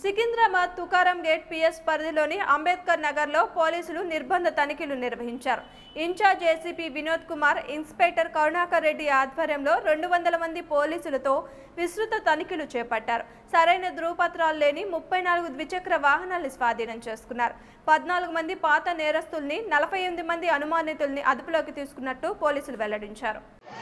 Secunderabad Tukaram gate PS పరిధిలోని అంబేద్కర్ నగర్లో పోలీసులు నిర్బంధ తనిఖీలు నిర్వహించారు in charge ACP Vinod Kumar inspector Karunakar Reddy ఆధ్వర్యంలో రెండు వందల మంది పోలీసులతో విస్తృత తనిఖీలు చేపట్టారు సరైన ధృవపత్రాలు లేని ముప్పై నాలుగు ద్విచక్ర వాహనాలను స్వాధీనం చేసుకున్నారు పద్నాలుగు మంది పాత నేరస్తుల్ని నలభై ఎనిమిది మంది అనుమానితుల్ని అదుపులోకి తీసుకున్నట్టు పోలీసులు వెల్లడించారు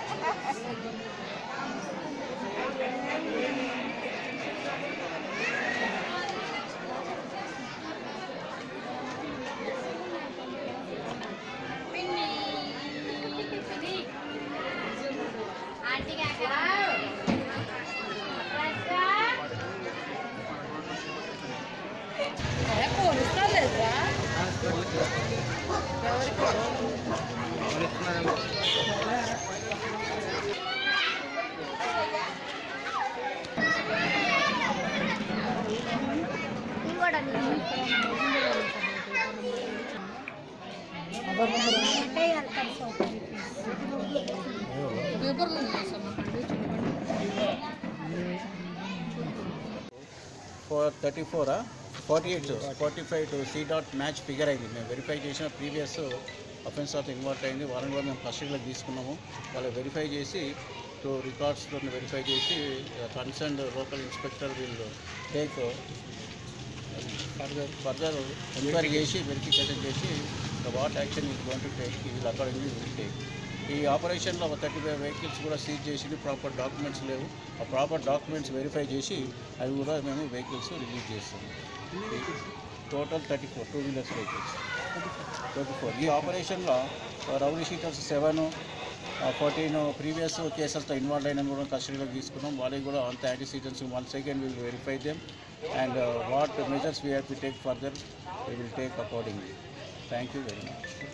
four thirty four forty eight forty five to C dot match figure అయింది మేము వెరిఫై చేసిన ప్రీవియస్ అఫెన్స్ ఆఫ్ ఇన్వాల్వ్ అయింది వాళ్ళని కూడా మేము కస్టడీలోకి తీసుకున్నాము వాళ్ళు వెరిఫై చేసి టూ రికార్డ్స్తో వెరిఫై చేసి కన్సర్న్ లోకల్ ఇన్స్పెక్టర్ వీళ్ళు టేక్ ఫర్దర్ ఫర్దర్ ఎంక్వైరీ చేసి వెరిఫికేషన్ చేసి what action is gone to take వీళ్ళు అకార్డింగ్లీ విల్ టేక్ ఈ ఆపరేషన్లో ఒక థర్టీ ఫైవ్ వెహికల్స్ కూడా సీజ్ చేసి ప్రాపర్ డాక్యుమెంట్స్ లేవు ఆ ప్రాపర్ డాక్యుమెంట్స్ వెరిఫై చేసి అవి కూడా మేము వెహికల్స్ రిలీజ్ చేస్తాము total thirty four two wheelers vehicles twenty four ఈ ఆపరేషన్లో rowdy sheeters seven fourteen previous కేసులతో ఇన్వాల్వ్ అయిన కూడా కస్టడీలోకి తీసుకున్నాం వాళ్ళకి కూడా అంత antecedents one second will verify them and what measures we have to take further we will take accordingly thank you very much